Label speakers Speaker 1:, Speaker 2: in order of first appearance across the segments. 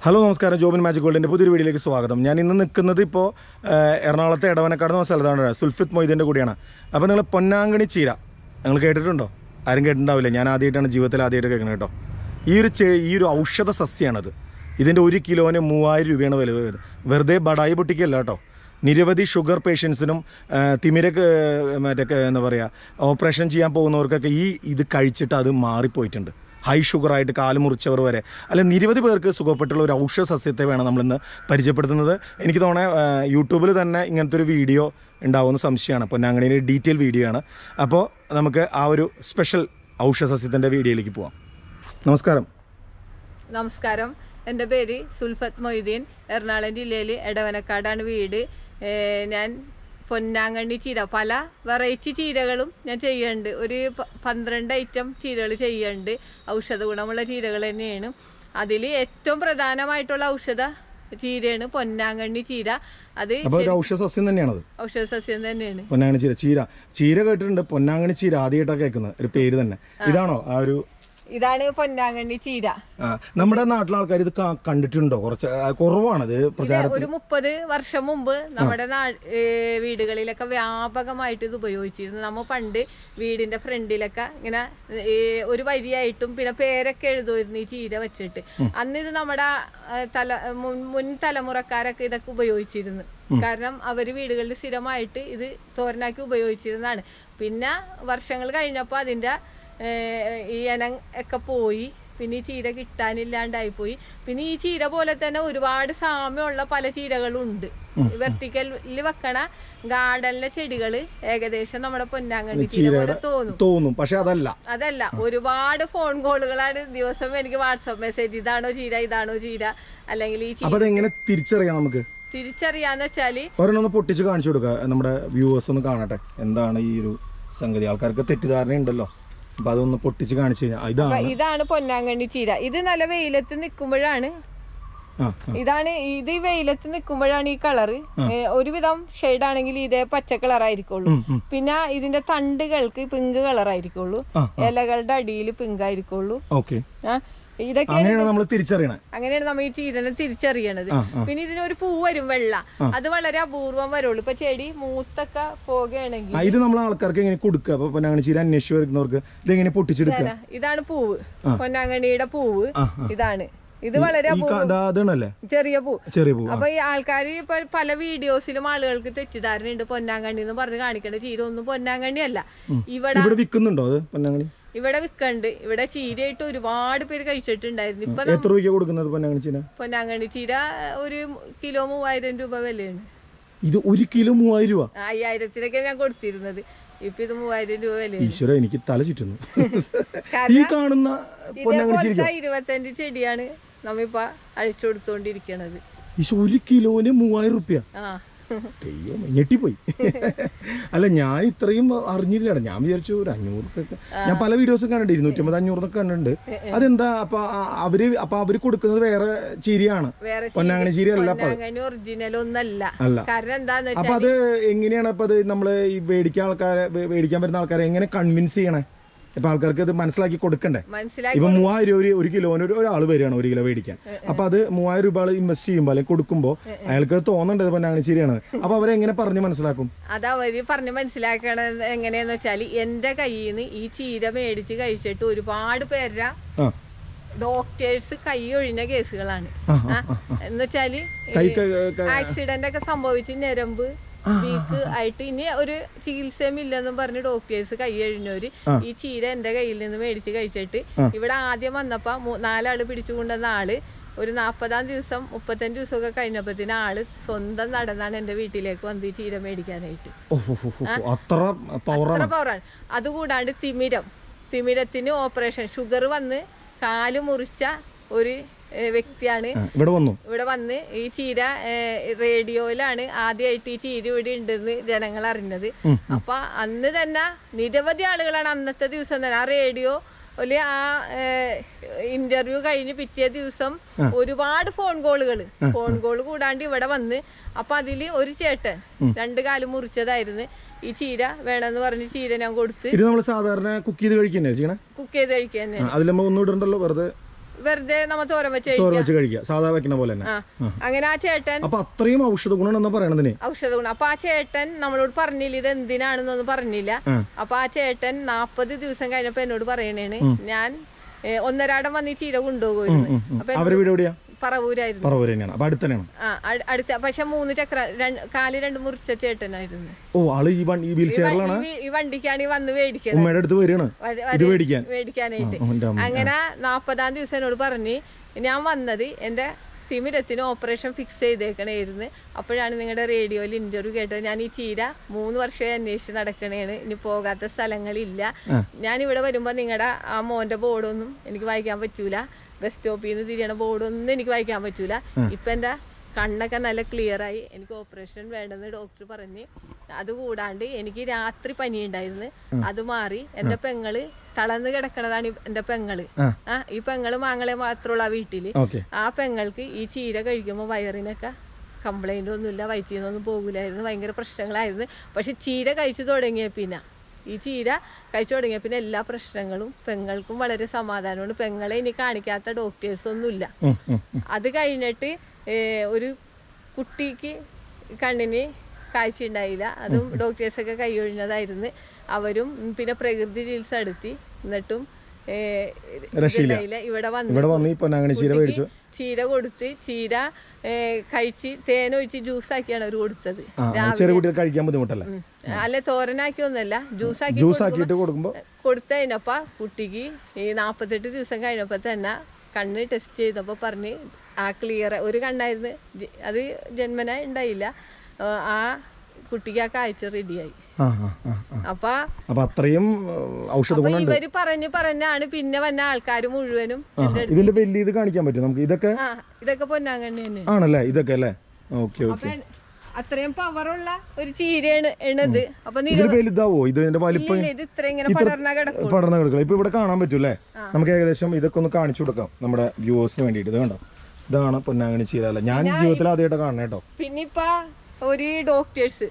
Speaker 1: Hello നമസ്കാരം Jobin magic വേൾഡിൻ്റെ പുതിയൊരു വീഡിയോയിലേക്ക് സ്വാഗതം ഞാൻ ഇന്ന് നിൽക്കുന്നത് ഇപ്പോൾ എറണാകുളത്തെ എടവനക്കാട് എന്ന സ്ഥലത്താണ് സുൽഫിത്ത് മൊയ്തീൻ്റെ കൂടിയാണ് അപ്പോൾ നിങ്ങൾ പൊന്നാങ്കണി ചീര നിങ്ങൾ കേട്ടിട്ടുണ്ടോ ആരും കേട്ടിട്ടുണ്ടാവില്ല ഞാൻ ആദ്യമായിട്ടാണ് ജീവിതത്തിൽ ആദ്യമായിട്ട് കേൾക്കുന്നത് കേട്ടോ ഈ ഒരു ചെ ഈ ഒരു ഔഷധ സസ്യമാണത് ഇതിൻ്റെ ഒരു കിലോന് മൂവായിരം രൂപയാണ് വില വരുന്നത് വെറുതെ ബടായി പൊട്ടിക്കല്ല കേട്ടോ നിരവധി ഷുഗർ പേഷ്യൻസിനും തിമിരക്ക് മറ്റേ ക- എന്താ പറയുക ഓപ്പറേഷൻ ചെയ്യാൻ പോകുന്നവർക്കൊക്കെ ഈ ഇത് കഴിച്ചിട്ട് അത് മാറിപ്പോയിട്ടുണ്ട് ഹൈ ഷുഗറായിട്ട് കാല് മുറിച്ചവർ വരെ അല്ല നിരവധി പേർക്ക് സുഖപ്പെട്ടുള്ള ഒരു ഔഷധ സസ്യത്തെ വേണം നമ്മളിന്ന് പരിചയപ്പെടുത്തുന്നത് എനിക്ക് തോന്നണേ യൂട്യൂബിൽ തന്നെ ഇങ്ങനത്തെ ഒരു വീഡിയോ ഉണ്ടാവുമെന്ന് സംശയമാണ് പൊന്നാങ്കണിയുടെ ഡീറ്റെയിൽ വീഡിയോ ആണ് അപ്പോൾ നമുക്ക് ആ ഒരു സ്പെഷ്യൽ ഔഷധ സസ്യത്തിൻ്റെ വീഡിയോയിലേക്ക് പോവാം നമസ്കാരം
Speaker 2: നമസ്കാരം എൻ്റെ പേര് സുൽഫത്ത് മൊയ്തീൻ എറണാകുളം ജില്ലയിൽ എടവനക്കാടാണ് വീട് ഏഹ് ഞാൻ പൊന്നാങ്കണ്ണി ചീര പല വെറൈറ്റി ചീരകളും ഞാൻ ചെയ്യുന്നുണ്ട് ഒരു പ- പന്ത്രണ്ട് ഐറ്റം ചീരകൾ ചെയ്യുന്നുണ്ട് ഔഷധ ഗുണമുള്ള ചീരകൾ തന്നെയാണ് അതിൽ ഏറ്റവും പ്രധാനമായിട്ടുള്ള ഔഷധ ചീരയാണ് പൊന്നാങ്കണ്ണി ചീര അത്
Speaker 1: അപ്പോൾ ഒരു ഔഷധ സസ്യം തന്നെയാണത്
Speaker 2: ഔഷധ സസ്യം തന്നെയാണ്
Speaker 1: പൊന്നാങ്കണി ചീര ചീര ചീര കേട്ടിട്ടുണ്ട് പൊന്നാങ്കണി ചീര ആദ്യമായിട്ടാണ് കേൾക്കുന്നത് ഒരു പേര് തന്നെ ഇതാണോ ആ ഒരു
Speaker 2: ഇതാണ് പൊന്നാങ്കണ്ണി ചീര
Speaker 1: ആ, നമ്മുടെ നാട്ടിലെ ആൾക്കാർ ഇത് ക- കണ്ടിട്ടുണ്ടോ കുറച്ച് ആ, കുറവാണത് പ്രചാരം
Speaker 2: ഒരു മുപ്പത് വർഷം മുമ്പ് നമ്മുടെ നാ ഏ, വീടുകളിലൊക്കെ വ്യാപകമായിട്ട് ഇത് ഉപയോഗിച്ചിരുന്നു നമ്മ പണ്ട് വീടിന്റെ ഫ്രണ്ടിലൊക്കെ ഇങ്ങനെ ഏ, ഒരു വരിയായിട്ടും പിന്നെ പേരൊക്കെ എഴുതുമായിരുന്നു ഈ ചീര വെച്ചിട്ട് അന്ന് ഇത് നമ്മുടെ ആ, തല മുൻ മുൻ തലമുറക്കാരൊക്കെ ഇതൊക്കെ ഉപയോഗിച്ചിരുന്നു കാരണം അവര് വീടുകളിൽ സ്ഥിരമായിട്ട് ഇത് തോരനാക്കി ഉപയോഗിച്ചിരുന്നതാണ് പിന്നെ വർഷങ്ങൾ കഴിഞ്ഞപ്പോൾ അതിന്റെ ഏ, ഈ ഇനം ഒക്കെ പോയി പിന്നെ ഈ ചീര കിട്ടാനില്ലാണ്ടായി പോയി പിന്നെ ഈ ചീര പോലെ തന്നെ ഒരുപാട് സാമ്യമുള്ള പല ചീരകളും ഉണ്ട് വെർട്ടിക്കലിൽ വെക്കണ ഗാർഡനിലെ ചെടികള് ഏകദേശം നമ്മുടെ പൊന്നാങ്കണ്ണി ചീര പോലെ തോന്നും
Speaker 1: തോന്നും പക്ഷെ അതല്ല
Speaker 2: അതല്ല ഒരുപാട് ഫോൺ കോളുകളാണ് ദിവസം എനിക്ക് വാട്സപ്പ് മെസ്സേജ് ഇതാണോ ചീര ഇതാണോ ചീര അല്ലെങ്കിൽ ഈ ചീര
Speaker 1: അപ്പൊ അതെങ്ങനെ തിരിച്ചറിയാം നമുക്ക്
Speaker 2: തിരിച്ചറിയാന്ന് വെച്ചാല്
Speaker 1: ഒരെണ്ണം ഒന്ന് പൊട്ടിച്ച് കാണിച്ചു കൊടുക്കുക നമ്മുടെ വ്യൂവേഴ്സ് ഒന്ന് കാണട്ടെ എന്താണ് ഈ ഒരു സംഗതി ആൾക്കാർക്ക് തെറ്റിദ്ധാരണ ഉണ്ടല്ലോ അപ്പൊ അതൊന്ന് പൊട്ടിച്ച് കാണിച്ചു കഴിഞ്ഞാൽ
Speaker 2: അപ്പൊ
Speaker 1: ഇതാണ്
Speaker 2: ഇതാണ് പൊന്നാങ്കണ്ണി ചീര ഇത് നല്ല വെയിലത്ത് നിൽക്കുമ്പോഴാണ്
Speaker 1: ആ
Speaker 2: ഇതാണ് ഇത് ഈ വെയിലത്ത് നിൽക്കുമ്പോഴാണ് ഈ കളറ് ഒരുവിധം ഷെയ്ഡ് ആണെങ്കിൽ ഇതേ പച്ച കളർ ആയിരിക്കുള്ളൂ
Speaker 1: ഉം, ഉം.
Speaker 2: പിന്നെ ഇതിന്റെ തണ്ടുകൾക്ക് പിങ്ക് കളർ ആയിരിക്കുള്ളൂ
Speaker 1: ആ,
Speaker 2: ഇലകളുടെ അടിയിൽ പിങ്ക് ആയിരിക്കുള്ളൂ
Speaker 1: ഓക്കെ
Speaker 2: ആ, ഇതൊക്കെ
Speaker 1: അങ്ങനെയാണ് നമ്മൾ തിരിച്ചറിയണേ
Speaker 2: അങ്ങനെയാണ് നമ്മൾ ഈ ചീരനെ തിരിച്ചറിയണത്
Speaker 1: ആ ആ
Speaker 2: പിന്നെ ഇതിനൊരു പൂ വരും വെള്ള അത് വളരെ അപൂർവം വരുള്ളൂ ഇപ്പൊ ചെടി മൂത്തൊക്കെ പോകുകയാണെങ്കിൽ
Speaker 1: ആ, ഇത് നമ്മൾ ആൾക്കാർക്ക് എങ്ങനെ കൊടുക്കുക അപ്പൊ പൊന്നാങ്ങണി ചീര അന്വേഷിച്ച് വരുന്നവർക്ക് ഇതെങ്ങനെ പൊട്ടിച്ചെടുക്കുക
Speaker 2: ഇതാണ്- ഇതാണ് പൂവ് പൊന്നാങ്കണ്ണിയുടെ പൂവ്
Speaker 1: ആ
Speaker 2: ഇതാണ് ഇത് വളരെ
Speaker 1: ഈ കാ- ദാ അതാണല്ലേ
Speaker 2: ചെറിയ പൂ
Speaker 1: ചെറിയ പൂവ്
Speaker 2: അപ്പൊ ഈ ആൾക്കാർ ഇപ്പൊ പല വീഡിയോസിലും ആളുകൾക്ക് തെറ്റിദ്ധാരണയുണ്ട് പൊന്നാങ്കണ്ണി എന്ന് പറഞ്ഞ് കാണിക്കേണ്ട ചീര ഒന്നും പൊന്നാങ്കണ്ണി അല്ല ഇവിടെ
Speaker 1: ഇവിടെ വിൽക്കുന്നുണ്ടോ അത് പൊന്നാങ്ങണി
Speaker 2: ഇവിടെ വിൽക്കണ്ട് ഇവിടെ ചീരയായിട്ട് ഒരുപാട് പേര് കഴിച്ചിട്ടുണ്ടായിരുന്നു ഇപ്പൊ
Speaker 1: എത്ര രൂപയ്ക്ക് കൊടുക്കുന്നത് പൊന്നാങ്ങണി ചീര
Speaker 2: പൊന്നാങ്കണ്ണി ചീര ഒരു കിലോ മൂവായിരം രൂപ വിലയാണ്
Speaker 1: ഇത് ഒരു കിലോ മൂവായിരം രൂപ
Speaker 2: അയ്യായിരത്തിനൊക്കെ ഞാൻ കൊടുത്തിരുന്നത് ഇപ്പൊ ഇത് മൂവായിരം രൂപ വിലയാണ്
Speaker 1: ഈശ്വര എനിക്ക് തല ചുറ്റുന്നു
Speaker 2: കാരണം
Speaker 1: ഈ കാണുന്ന പൊന്നാങ്ങണി ചീര
Speaker 2: ഇതേപോലത്തെ ഇരുപത്തഞ്ച് ചെടിയാണ് നമ്മിപ്പോ അഴിച്ചു കൊടുത്തോണ്ടിരിക്കണത്
Speaker 1: ഈശ്വര ഒരു കിലോന് മൂവായിരം റുപ്യ
Speaker 2: ആ
Speaker 1: ദൈവം ഞെട്ടിപ്പോയി അല്ല ഞാൻ ഇത്രയും അറിഞ്ഞില്ല ഞാൻ വിചാരിച്ചു ഒരു അഞ്ഞൂറൊക്കെ ഞാൻ പല വീഡിയോസും കണ്ടിട്ടുണ്ട് ഇരുന്നൂറ്റമ്പത് അഞ്ഞൂറൊക്കെ കണ്ടിട്ടുണ്ട് അതെന്താ അപ്പൊ ആ- അവര് അപ്പൊ അവര് കൊടുക്കുന്നത് വേറെ ചീരയാണ്
Speaker 2: വേറെ
Speaker 1: പൊന്നാങ്ങണി ചീര അല്ല അപ്പൊ അത്.
Speaker 2: പൊന്നാങ്കണ്ണി ഒറിജിനൽ ഒന്നല്ല
Speaker 1: അല്ല
Speaker 2: കാരണം എന്താന്ന് വെച്ചാൽ
Speaker 1: അപ്പൊ അത് എങ്ങനെയാണ് അപ്പൊ അത് നമ്മള് ഈ മേടിക്കാൻ ആൾക്കാരെ വേ- മേടിക്കാൻ വരുന്ന ആൾക്കാരെ എങ്ങനെ കൺവിൻസ് ചെയ്യണേ ഇപ്പൊ ആൾക്കാർക്ക് ഇത് മനസ്സിലാക്കി കൊടുക്കണ്ടേ
Speaker 2: മനസ്സിലാക്കി
Speaker 1: ഇപ്പൊ മൂവായിരം രൂപ ഒരു ഒരു കിലോന് ഒരു ഒരാൾ വരികയാണ് ഒരു കിലോ മേടിക്കാൻ അപ്പൊ അത് മൂവായിരം രൂപ ഇൻവെസ്റ്റ് ചെയ്യുമ്പോൾ അല്ലെങ്കിൽ കൊടുക്കുമ്പോൾ അയാൾക്ക് തോന്നണ്ടത് പൊന്നാങ്ങണി ചീരയാണ് അപ്പൊ അവരെങ്ങനെ പറഞ്ഞ് മനസ്സിലാക്കും
Speaker 2: അത് അവര് പറഞ്ഞ് മനസ്സിലാക്കണത് എങ്ങനെയാന്ന് വെച്ചാല് എന്റെ കയ്യിൽ നിന്ന് ഈ ചീര മേടിച്ച് കഴിച്ചിട്ട് ഒരുപാട് പേരുടെ
Speaker 1: ആ
Speaker 2: ഡോക്ടേഴ്സ് കൈ ഒഴിഞ്ഞ കേസുകളാണ്
Speaker 1: ആ,
Speaker 2: ആ, എന്ന് വെച്ചാല്
Speaker 1: കൈ ക- ക-
Speaker 2: ആക്സിഡന്റ് ഒക്കെ സംഭവിച്ച് ഞരമ്പ് വീക്ക് ആയിട്ട് ഇനി ഒരു ചികിത്സയും ഇല്ലെന്നും പറഞ്ഞ് ഡോക്ടേഴ്സ് കൈ കഴിഞ്ഞവര് ഈ ചീര എന്റെ കയ്യിൽ നിന്ന് മേടിച്ച് കഴിച്ചിട്ട് ഇവിടെ ആദ്യം വന്നപ്പോ മൂ- നാലാള് പിടിച്ചു കൊണ്ടുവന്ന ആള് ഒരു നാപ്പതാം ദിവസം മുപ്പത്തഞ്ച് ദിവസമൊക്കെ കഴിഞ്ഞപ്പത്തിന് ആള് സ്വന്തം നടന്നാണ് എന്റെ വീട്ടിലേക്ക് വന്ന് ഈ ചീര മേടിക്കാനായിട്ട്
Speaker 1: ഓ, ഓ, ഓ, ഓ, അത്ര പവറാണ്
Speaker 2: അത്ര പവറാണ് അതുകൂടാണ്ട് തിമിരം തിമിരത്തിന് ഓപ്പറേഷൻ ഷുഗർ വന്ന് കാല് മുറിച്ച ഒരു ഏഹ്, വ്യക്തിയാണ്
Speaker 1: ഇവിടെ വന്നു
Speaker 2: ഇവിടെ വന്ന് ഈ ചീര ഏഹ്, റേഡിയോയിലാണ് ആദ്യമായിട്ട് ഈ ചീര ഇവിടെ ഉണ്ടെന്ന് ജനങ്ങൾ അറിഞ്ഞത് അപ്പൊ അന്ന് തന്നെ നിരവധി ആളുകളാണ് അന്നത്തെ ദിവസം തന്നെ ആ റേഡിയോ ആ ഇന്റർവ്യൂ കഴിഞ്ഞ് പിറ്റേ ദിവസം ഒരുപാട് ഫോൺ കോളുകൾ ഫോൺ കോൾ കൂടാണ്ട് ഇവിടെ വന്ന് അപ്പൊ അതില് ഒരു ചേട്ടൻ രണ്ട് കാലം മുറിച്ചതായിരുന്നു ഈ ചീര വേണമെന്ന് പറഞ്ഞ് ചീര ഞാൻ കൊടുത്ത്
Speaker 1: ഇത് നമ്മൾ സാധാരണ കുക്ക് ചെയ്ത് കഴിക്കുന്നേ ചെയ്യണേ
Speaker 2: കുക്ക് ചെയ്ത് കഴിക്കാൻ തന്നെ
Speaker 1: അതിൽ നമ്മൾ ഒന്നും ഇടണ്ടല്ലോ വെറുതെ
Speaker 2: വെറുതെ നമ്മ തോരൻ വെച്ച്
Speaker 1: തോര
Speaker 2: കഴിക്കാം
Speaker 1: വെച്ച് കഴിക്കുക സാധാ വെക്കണ പോലെ തന്നെ
Speaker 2: ആ അങ്ങനെ ആ ചേട്ടൻ
Speaker 1: അപ്പൊ അത്രയും ഔഷധ ഗുണമെന്നാ പറയണതിന്
Speaker 2: ഔഷധ ഗുണം അപ്പൊ ആ ചേട്ടൻ നമ്മളോട് പറഞ്ഞില്ല ഇത് എന്തിനാണെന്നൊന്നും പറഞ്ഞില്ല
Speaker 1: ആ.
Speaker 2: അപ്പൊ ആ ചേട്ടൻ നാപ്പത് ദിവസം കഴിഞ്ഞപ്പോ എന്നോട് പറയണേണ് ഞാൻ ഏ, ഒന്നരാടം വന്ന് ഈ ചീര കൊണ്ടുപോകുമായിരുന്നു അപ്പൊ
Speaker 1: അവരെ വീട് എവിടെയാ
Speaker 2: പറവൂരായിരുന്നു
Speaker 1: പറവൂര് തന്നെയാണ് അപ്പൊ അടുത്ത് തന്നെയാണ്
Speaker 2: ആ അട്- അടുത്ത പക്ഷെ മൂന്ന് ചക്ര രണ്ട് കാല് രണ്ട് മുറിച്ച ചേട്ടനായിരുന്നു
Speaker 1: ഓ ആള് ഈ വണ്ടി ഈ വീൽ ചെയറിലാണ്
Speaker 2: ഈ വി- ഈ വണ്ടിക്കാണ് ഈ വന്ന് മേടിക്കുന്നത്
Speaker 1: ഉമ്മയുടെ അടുത്ത് വരികയാണ്
Speaker 2: വ-
Speaker 1: ഇത്
Speaker 2: വരെ-
Speaker 1: മേടിക്കാൻ
Speaker 2: മേടിക്കാനായിട്ട്
Speaker 1: ആ, എൻ്റെ അമ്മ.
Speaker 2: അങ്ങനെ നാപ്പതാം ദിവസം എന്നോട് പറഞ്ഞ് ഞാൻ വന്നത് എന്റെ തിമിരത്തിന് ഓപ്പറേഷൻ ഫിക്സ് ചെയ്തേക്കണേരുന്ന് അപ്പോഴാണ് നിങ്ങളുടെ റേഡിയോയിൽ ഇന്റർവ്യൂ കേട്ടത് ഞാൻ ഈ ചീര മൂന്ന് വർഷമായി അന്വേഷിച്ച് നടക്കണേണ് ഇനി പോകാത്ത സ്ഥലങ്ങളില്ല ഞാൻ ഇവിടെ വരുമ്പോ നിങ്ങളുടെ ആ മോന്റെ ബോർഡൊന്നും എനിക്ക് വായിക്കാൻ പറ്റൂല ബസ് സ്റ്റോപ്പിൽ നിന്ന് തിരിയണ ബോർഡൊന്നും എനിക്ക് വായിക്കാൻ പറ്റൂല ഇപ്പൊ എന്റെ കണ്ണൊക്കെ നല്ല ക്ലിയർ ആയി എനിക്ക് ഓപ്പറേഷൻ വേണ്ടെന്ന് ഡോക്ടർ പറഞ്ഞ് അതുകൂടാണ്ട് എനിക്ക് രാത്രി പനി ഉണ്ടായിരുന്നു അത് മാറി എന്റെ പെങ്ങള് തളർന്ന് കിടക്കണതാണ് ഈ- എന്റെ പെങ്ങള്
Speaker 1: ആ.
Speaker 2: ആ ഈ പെങ്ങള് മാങ്ങളെ മാത്രമുള്ള ആ വീട്ടില്
Speaker 1: ഓക്കെ
Speaker 2: ആ പെങ്ങൾക്ക് ഈ ചീര കഴിക്കുമ്പോൾ വയറിനൊക്കെ കംപ്ലൈന്റ് ഒന്നുമില്ല വയറ്റിന്നൊന്നും പോകില്ലായിരുന്നു ഭയങ്കര പ്രശ്നങ്ങളായിരുന്നു പക്ഷെ ചീര കഴിച്ചു തുടങ്ങിയ പിന്നെ ഈ ചീര കഴിച്ചു തുടങ്ങിയ പിന്നെ എല്ലാ പ്രശ്നങ്ങളും പെങ്ങൾക്കും വളരെ സമാധാനമാണ് പെങ്ങളെ ഇനി കാണിക്കാത്ത ഡോക്ടേഴ്സ് ഒന്നുമില്ല അത് കഴിഞ്ഞിട്ട് ഏഹ്, ഒരു കുട്ടിക്ക് കണ്ണിന് കാഴ്ച ഉണ്ടായില്ല അതും ഡോക്ടേഴ്സൊക്കെ കൈയൊഴിഞ്ഞതായിരുന്നു അവരും ഉം, പിന്നെ പ്രകൃതി ചികിത്സ നടത്തി എന്നിട്ടും ഏഹ്,
Speaker 1: രക്ഷയില്ല.
Speaker 2: ഇതുണ്ടായില്ല. ഇവിടെ വന്ന്
Speaker 1: ഇവിടെ വന്ന് ഈ പൊന്നാങ്ങണി ചീര മേടിച്ചു
Speaker 2: ചീര കൊടുത്ത് ചീര ഏഹ്, കഴിച്ച് തേനൊഴിച്ച് ജ്യൂസാക്കിയാണ് അവർ കൊടുത്തത്
Speaker 1: ആ ചെറിയ കുട്ടികൾ കഴിക്കാൻ ബുദ്ധിമുട്ടല്ലേ
Speaker 2: ഉം. അല്ലെ തോരനാക്കി ഒന്നല്ല ജ്യൂസാക്കി
Speaker 1: ജ്യൂസ് ആക്കിയിട്ട് കൊടുക്കുമ്പോ
Speaker 2: കൊടുത്തു കഴിഞ്ഞപ്പോ കുട്ടിക്ക് ഈ നാപ്പത്തെട്ട് ദിവസം കഴിഞ്ഞപ്പോ തന്നെ കണ്ണ് ടെസ്റ്റ് ചെയ്തപ്പോ പറഞ്ഞ് ആ ക്ലിയർ ഒരു കണ്ണായിരുന്നു ജ- അത് ജന്മന ഉണ്ടായില്ല ആ, ആ കുട്ടിക്ക് ആ കാഴ്ച റെഡിയായി
Speaker 1: ആ ആ ആ ആ.
Speaker 2: അപ്പൊ
Speaker 1: അപ്പൊ അത്രയും ഏഹ്, ഔഷധ
Speaker 2: അപ്പൊ
Speaker 1: ഗുണമുണ്ട്
Speaker 2: ഇവര് പറഞ്ഞ് പറഞ്ഞാണ് പിന്നെ വന്ന ആൾക്കാർ മുഴുവനും
Speaker 1: ആ ഇതിന്റെ വലിയ ഇത് കാണിക്കാൻ പറ്റും നമുക്ക് ഇതൊക്കെ
Speaker 2: ആ ഇതൊക്കെ പൊന്നാങ്കണ്ണി തന്നെ
Speaker 1: ആണല്ലേ ഇതൊക്കെ അല്ലേ ഓക്കെ
Speaker 2: അപ്പൊ
Speaker 1: ഓക്കെ
Speaker 2: അത്രയും പവറുള്ള ഒരു ചീരയാണ് എണത് അപ്പൊ
Speaker 1: ഇത്
Speaker 2: നിര-
Speaker 1: വലുതാവോ ഇത് ഇതിന്റെ വലിപ്പം
Speaker 2: ഇല്ല, ഇത് ഇത്ര ഇങ്ങനെ പടർന്ന കിടക്കും
Speaker 1: പടർന്ന കിടക്കുക ഇപ്പൊ ഇവിടെ കാണാൻ പറ്റൂലേ നമുക്ക് ഏകദേശം ഇതൊക്കെ ഒന്ന് കാണിച്ചു കൊടുക്കാം നമ്മുടെ വ്യൂവേഴ്സിന് വേണ്ടിയിട്ട് ഇത് കണ്ടോ ഇതാണ് പൊന്നാങ്ങണി ചീര അല്ലേ ഞാൻ ജീവിതത്തിൽ ആദ്യമായിട്ട് കാണണേ കേട്ടോ
Speaker 2: പിന്നെ ഇപ്പൊ ഒരു ഡോക്ടേഴ്സ്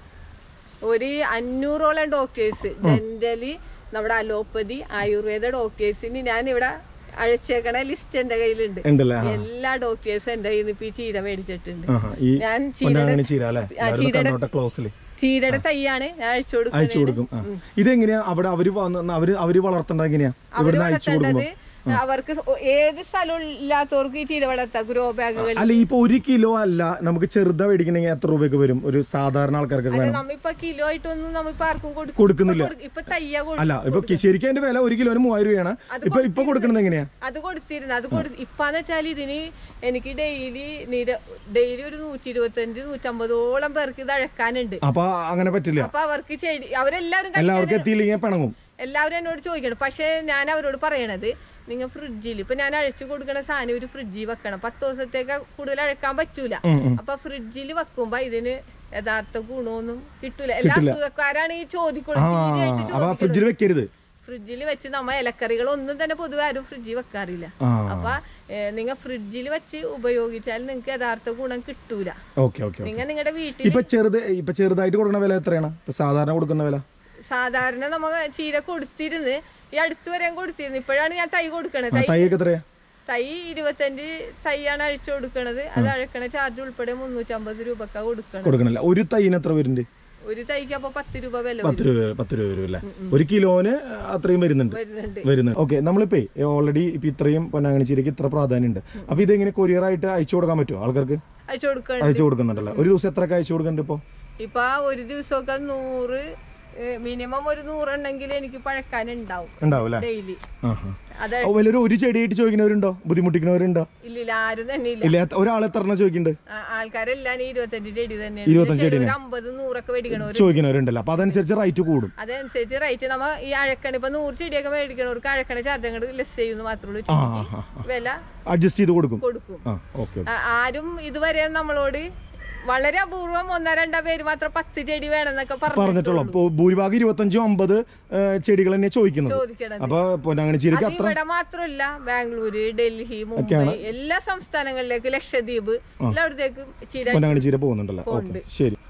Speaker 2: ഒരു അഞ്ഞൂറോളം ഡോക്ടേഴ്സ് ഡെന്റലി നമ്മുടെ അലോപ്പതി ആയുർവേദ ഡോക്ടേഴ്സിന് ഞാൻ ഇവിടെ അഴച്ചേക്കണ ലിസ്റ്റ് എന്റെ കയ്യിലുണ്ട്
Speaker 1: ഉണ്ടല്ലേ ആ,
Speaker 2: എല്ലാ ഡോക്ടേഴ്സും എന്റെ കയ്യിൽ നിന്ന് ഇപ്പൊ ഈ ചീര മേടിച്ചിട്ടുണ്ട്
Speaker 1: ആഹാ. ഈ
Speaker 2: ഞാൻ
Speaker 1: പൊന്നാങ്ങണി ചീര അല്ലേ
Speaker 2: ആ,
Speaker 1: എല്ലാവരും
Speaker 2: ചീരയുടെ-
Speaker 1: കണ്ടോട്ടെ ക്ലോസില്
Speaker 2: ചീരയുടെ തൈയാണ് ഞാൻ അഴിച്ചു
Speaker 1: അയച്ചു
Speaker 2: കൊടുക്കുന്നത്
Speaker 1: കൊടുക്കും ആ. ഇതെങ്ങനെയാ അവിടെ അവര് വന്ന് അവര് അവര് വളർത്തേണ്ടത് എങ്ങനെയാ
Speaker 2: അവര്
Speaker 1: ഇവിടുന്ന് അയച്ചു കൊടുക്കുമ്പോ
Speaker 2: വളർത്തേണ്ടത് അവർക്ക് ഏത് സ്ഥലം ഇല്ലാത്തവർക്ക് ഈ ചീര വളർത്താം ഗ്രോ ബാഗുകൾ
Speaker 1: അല്ല ഇപ്പൊ ഒരു കിലോ അല്ല നമുക്ക് ചെറുതാ മേടിക്കണമെങ്കിൽ എത്ര രൂപയ്ക്ക് വരും ഒരു സാധാരണ ആൾക്കാർക്ക് വേണം
Speaker 2: നമ്മിപ്പോ കിലോ ആയിട്ടൊന്നും നമ്മിപ്പോ ആർക്കും കൊടുക്കും
Speaker 1: കൊടുക്കുന്നില്ല
Speaker 2: ഇപ്പൊ തയ്യ കൊടുക്കും
Speaker 1: അല്ല ഇപ്പൊ കി- ശരിക്കും അതിന്റെ വില ഒരു കിലോന് മൂവായിരം രൂപയാണ് ഇപ്പൊ ഇപ്പൊ കൊടുക്കണത് എങ്ങനെയാ
Speaker 2: അത് കൊടുത്തിരുന്നു അത് കൊടു ഇപ്പാന്ന് വെച്ചാൽ ഇതിന് എനിക്ക് ഡെയിലി നിര ഡെയിലി ഒരു നൂറ്റി ഇരുപത്തഞ്ച് നൂറ്റമ്പതോളം പേർക്ക് ഇത് അഴക്കാനുണ്ട്
Speaker 1: അപ്പൊ അങ്ങനെ പറ്റില്ല
Speaker 2: അപ്പൊ അവർക്ക് ചെടി അവരെല്ലാവരും കഴിക്കാൻ-
Speaker 1: എല്ലാവർക്കും എത്തിയില്ലെങ്കിൽ പിണങ്ങും
Speaker 2: എല്ലാവരും എന്നോട് ചോദിക്കണം പക്ഷെ ഞാൻ അവരോട് പറയണത് നിങ്ങൾ ഫ്രിഡ്ജിൽ ഇപ്പൊ ഞാൻ അഴിച്ചു കൊടുക്കണ സാധനം ഒരു ഫ്രിഡ്ജിൽ വെക്കണം പത്ത് ദിവസത്തേക്ക് കൂടുതൽ അഴക്കാൻ പറ്റൂല
Speaker 1: ഉം, ഉം.
Speaker 2: അപ്പൊ ഫ്രിഡ്ജിൽ വെക്കുമ്പോ ഇതിന് യഥാർത്ഥ ഗുണമൊന്നും കിട്ടൂല എല്ലാ അസുഖക്കാരാണ് ഈ
Speaker 1: ആ
Speaker 2: ചോദിക്കുന്നത്
Speaker 1: അപ്പൊ ഫ്രിഡ്ജിൽ വെക്കരുത്
Speaker 2: ഫ്രിഡ്ജിൽ വെച്ച് നമ്മ ഇലക്കറികൾ ഒന്നും തന്നെ പൊതുവെ ആരും ഫ്രിഡ്ജിൽ വെക്കാറില്ല
Speaker 1: ആ
Speaker 2: അപ്പൊ നിങ്ങൾ ഫ്രിഡ്ജിൽ വെച്ച് ഉപയോഗിച്ചാൽ നിങ്ങൾക്ക് യഥാർത്ഥ ഗുണം കിട്ടൂല
Speaker 1: ഓക്കെ ഓക്കെ
Speaker 2: നിങ്ങൾ നിങ്ങളുടെ വീട്ടിൽ
Speaker 1: ഇപ്പൊ ചെറുത് ഇപ്പൊ ചെറുതായിട്ട് കൊടുക്കുന്ന വില എത്രയാണ് ഇപ്പൊ സാധാരണ കൊടുക്കുന്ന വില
Speaker 2: സാധാരണ നമ്മ ചീര കൊടുത്തിരുന്ന് ഈ അടുത്ത് വരെയും കൊടുത്തിരുന്നു ഇപ്പോഴാണ് ഞാൻ തൈ കൊടുക്കണത്
Speaker 1: ആ,
Speaker 2: തൈ
Speaker 1: തൈയൊക്കെ എത്രയാ
Speaker 2: തൈ ഇരുപത്തഞ്ച് തൈയാണ് അഴിച്ചു കൊടുക്കണത് അത് അഴക്കണ ചാർജ് ഉൾപ്പെടെ മുന്നൂറ്റമ്പത് രൂപക്ക കൊടുക്കണം
Speaker 1: കൊടുക്കണില്ല ഒരു തൈന് എത്ര വരുന്നുണ്ട്
Speaker 2: ഒരു തൈക്ക് അപ്പൊ പത്ത് രൂപ വില
Speaker 1: പത്ത് രൂപ പത്ത് രൂപ വരും അല്ലേ ഒരു കിലോന് അത്രയും വരുന്നുണ്ട്
Speaker 2: വരുന്നുണ്ട്
Speaker 1: വരുന്നത് ഓക്കെ നമ്മളിപ്പോ ഓൾറെഡി ഇപ്പൊ ഇത്രയും പൊന്നാങ്ങണി ചീരക്ക് ഇത്ര പ്രാധാന്യം ഉണ്ട് അപ്പൊ ഇതെങ്ങനെ കൊറിയർ ആയിട്ട് അയച്ചു കൊടുക്കാൻ പറ്റുമോ ആൾക്കാർക്ക്
Speaker 2: അഴിച്ചു കൊടുക്കണം
Speaker 1: അയച്ചു കൊടുക്കുന്നുണ്ടല്ലോ ഒരു ദിവസം എത്ര അയച്ചു കൊടുക്കുന്നുണ്ട് ഇപ്പൊ
Speaker 2: ഇപ്പൊ ആ ഒരു ദിവസമൊക്കെ നൂറ് മിനിമം ഒരു നൂറുണ്ടെങ്കിൽ എനിക്ക് പഴക്കാനുണ്ടാവും
Speaker 1: ഉണ്ടാവും അല്ലേ
Speaker 2: ഡെയിലി
Speaker 1: ആഹാ.
Speaker 2: അത്
Speaker 1: ഓ, വല്ലൊരു ഒരു ചെടിയായിട്ട് ചോദിക്കുന്നവരുണ്ടോ ബുദ്ധിമുട്ടിക്കുന്നവരുണ്ടോ
Speaker 2: ഇല്ലില്ല ആരും തന്നെ ഇല്ല
Speaker 1: ഇല്ല ഒരാൾ എത്ര എണ്ണം ചോദിക്കുന്നുണ്ട്
Speaker 2: ആ, ആൾക്കാരെല്ലാം ഈ ഇരുപത്തഞ്ച് ചെടി തന്നെയാണ്
Speaker 1: ഇരുപത്തഞ്ച്
Speaker 2: ചിലര് ഒരു അമ്പത് നൂറൊക്കെ മേടിക്കണവര്
Speaker 1: ചോദിക്കുന്നവരുണ്ടല്ലോ അപ്പൊ അതനുസരിച്ച് റേറ്റ് കൂടും
Speaker 2: അതനുസരിച്ച് റേറ്റ് നമ്മ ഈ അഴക്കണ ഇപ്പൊ നൂറ് ചെടിയൊക്കെ മേടിക്കണവർക്ക് അഴക്കണ ചാർജ് അങ്ങോട്ട് ലെസ് ചെയ്യുന്നു മാത്രമേ ഉള്ളൂ
Speaker 1: ആ
Speaker 2: ചുരുക്കി
Speaker 1: ആ, ആ.
Speaker 2: വില
Speaker 1: അഡ്ജസ്റ്റ് ചെയ്ത് കൊടുക്കും
Speaker 2: കൊടുക്കും
Speaker 1: ആ ഓക്കെ
Speaker 2: ആ, ആരും ഇതുവരെ നമ്മളോട് വളരെ അപൂർവം ഒന്നോ രണ്ടോ പേര് മാത്രം പത്ത് ചെടി വേണമെന്നൊക്കെ
Speaker 1: പറഞ്ഞിട്ടുള്ളൂ
Speaker 2: പറഞ്ഞിട്ടുള്ളൂ
Speaker 1: ഇപ്പൊ ഭൂരിഭാഗം ഇരുപത്തഞ്ചും അമ്പത് ചെടികൾ തന്നെ ചോദിക്കുന്നത്
Speaker 2: ചോദിക്കണത്
Speaker 1: അപ്പൊ പൊന്നാങ്ങണി ചീരക്ക്
Speaker 2: അത്
Speaker 1: അത്ര
Speaker 2: ഇവിടെ മാത്രമല്ല ബാംഗ്ലൂര് ഡൽഹി മുംബൈ എല്ലാ സംസ്ഥാനങ്ങളിലേക്ക് ലക്ഷദ്വീപ് എല്ലായിടത്തേക്കും ചീര
Speaker 1: പൊന്നാങ്ങണി ചീര പോകുന്നുണ്ടല്ലോ ഓക്കെ ശരി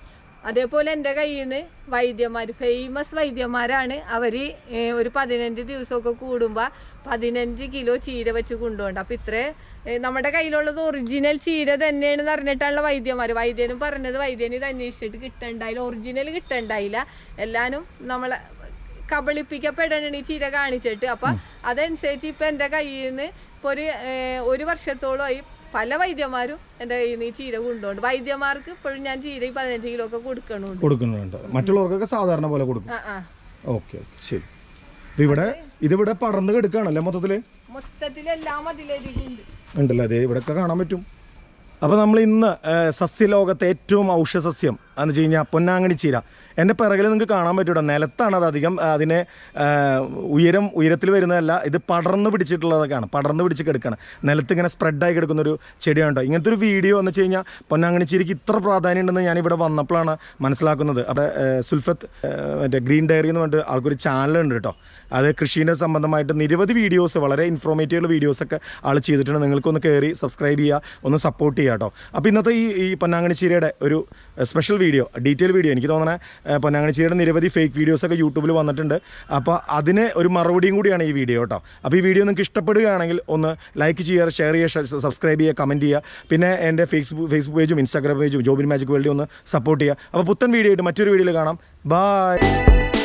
Speaker 2: അതേപോലെ എൻ്റെ കയ്യിൽ നിന്ന് വൈദ്യന്മാർ ഫേമസ് വൈദ്യന്മാരാണ് അവര് ഏ, ഒരു പതിനഞ്ച് ദിവസമൊക്കെ കൂടുമ്പോൾ പതിനഞ്ച് കിലോ ചീര വെച്ച് കൊണ്ടുപോകണ്ട അപ്പം ഇത്രേ ഏ, നമ്മുടെ കയ്യിലുള്ളത് ഒറിജിനൽ ചീര തന്നെയാണെന്ന് അറിഞ്ഞിട്ടുള്ള വൈദ്യന്മാർ വൈദ്യനും പറഞ്ഞത് വൈദ്യന് ഇത് അന്വേഷിച്ചിട്ട് കിട്ടണ്ടായില്ല ഒറിജിനൽ കിട്ടണ്ടായില്ല എല്ലാനും നമ്മളെ കബളിപ്പിക്കപ്പെടണം ഈ ചീര കാണിച്ചിട്ട് അപ്പൊ അതനുസരിച്ച് ഇപ്പൊ എന്റെ കയ്യിൽ നിന്ന് ഇപ്പൊ ഒരു ഏ, ഒരു വർഷത്തോളമായി പല വൈദ്യന്മാരും എന്റെ കയ്യിൽ നിന്ന് ഈ ചീര കൊണ്ടുപോകുന്നുണ്ട് വൈദ്യന്മാർക്ക് ഇപ്പോഴും ഞാൻ ചീര ഈ പതിനഞ്ച് കിലോ ഒക്കെ കൊടുക്കണുണ്ട്
Speaker 1: കൊടുക്കുന്നുണ്ട് മറ്റുള്ളവർക്കൊക്കെ സാധാരണ പോലെ കൊടുക്കും
Speaker 2: ആ ആ
Speaker 1: ഓക്കെ ഓക്കെ ശരി അപ്പൊ ഇവിടെ ഇതിവിടെ പടർന്ന് കിടക്കുകയാണല്ലേ മൊത്തത്തില്
Speaker 2: മൊത്തത്തിൽ എല്ലാം അതിലേക്കുണ്ട്
Speaker 1: ഉണ്ടല്ലോ അതെ ഇവിടെയൊക്കെ കാണാൻ പറ്റും അപ്പോൾ നമ്മൾ ഇന്ന് ഏഹ്, സസ്യലോകത്തെ ഏറ്റവും ഔഷധസസ്യം എന്ന് വെച്ച് കഴിഞ്ഞാൽ പൊന്നാങ്ങണി ചീര എൻ്റെ പിറകിൽ നിങ്ങൾക്ക് കാണാൻ പറ്റൂട്ടോ നിലത്താണ് അത് അധികം അതിന് ഏഹ്, ഉയരം ഉയരത്തിൽ വരുന്നതല്ല ഇത് പടർന്ന് പിടിച്ചിട്ടുള്ളതൊക്കെയാണ് പടർന്ന് പിടിച്ച് കിടക്കുകയാണ് നിലത്ത് ഇങ്ങനെ സ്പ്രെഡായി കിടക്കുന്ന ഒരു ചെടിയാണ് കേട്ടോ ഇങ്ങനത്തെ ഒരു വീഡിയോ എന്ന് വെച്ച് കഴിഞ്ഞാൽ പൊന്നാങ്ങണി ചീരയ്ക്ക് ഇത്ര പ്രാധാന്യം ഉണ്ടെന്ന് ഞാൻ ഇവിടെ വന്നപ്പോഴാണ് മനസ്സിലാക്കുന്നത് അവിടെ ഏഹ്, സുൽഫത്ത് ഏഹ്, മറ്റേ ഗ്രീൻ ഡയറി എന്ന് പറഞ്ഞിട്ട് ആൾക്കൊരു ചാനലുണ്ട് കേട്ടോ അത് കൃഷീൻ്റെ സംബന്ധമായിട്ട് നിരവധി വീഡിയോസ് വളരെ ഇൻഫോർമേറ്റീവ് വീഡിയോസൊക്കെ ആൾ ചെയ്തിട്ടുണ്ട് നിങ്ങൾക്കൊന്ന് കയറി സബ്സ്ക്രൈബ് ചെയ്യുക ഒന്ന് സപ്പോർട്ട് ചെയ്യുക കേട്ടോ അപ്പോൾ ഇന്നത്തെ ഈ ഈ പൊന്നാങ്ങണി ചീരയുടെ ഒരു സ്പെഷ്യൽ വീഡിയോ ഡീറ്റെയിൽ വീഡിയോ എനിക്ക് തോന്നുന്നത് പൊന്നാങ്ങണി ചീരയുടെ നിരവധി ഫേക്ക് വീഡിയോസൊക്കെ യൂട്യൂബിൽ വന്നിട്ടുണ്ട് അപ്പോൾ അതിന് ഒരു മറുപടിയും കൂടിയാണ് ഈ വീഡിയോ കേട്ടോ അപ്പോൾ ഈ വീഡിയോ നിങ്ങൾക്ക് ഇഷ്ടപ്പെടുകയാണെങ്കിൽ ഒന്ന് ലൈക്ക് ചെയ്യുക ഷെയർ ചെയ്യുക സബ്സ്ക്രൈബ് ചെയ്യുക കമൻറ്റ് ചെയ്യുക പിന്നെ എൻ്റെ ഫേസ്ബുക്ക് ഫേസ്ബുക്ക് പേജും ഇൻസ്റ്റാഗ്രാം പേജും ജോബിൻ മാജിക് വേൾഡി ഒന്ന് സപ്പോർട്ട് ചെയ്യുക അപ്പോൾ പുത്തൻ വീഡിയോ ആയിട്ട് മറ്റൊരു വീഡിയോയിൽ കാണാം ബൈ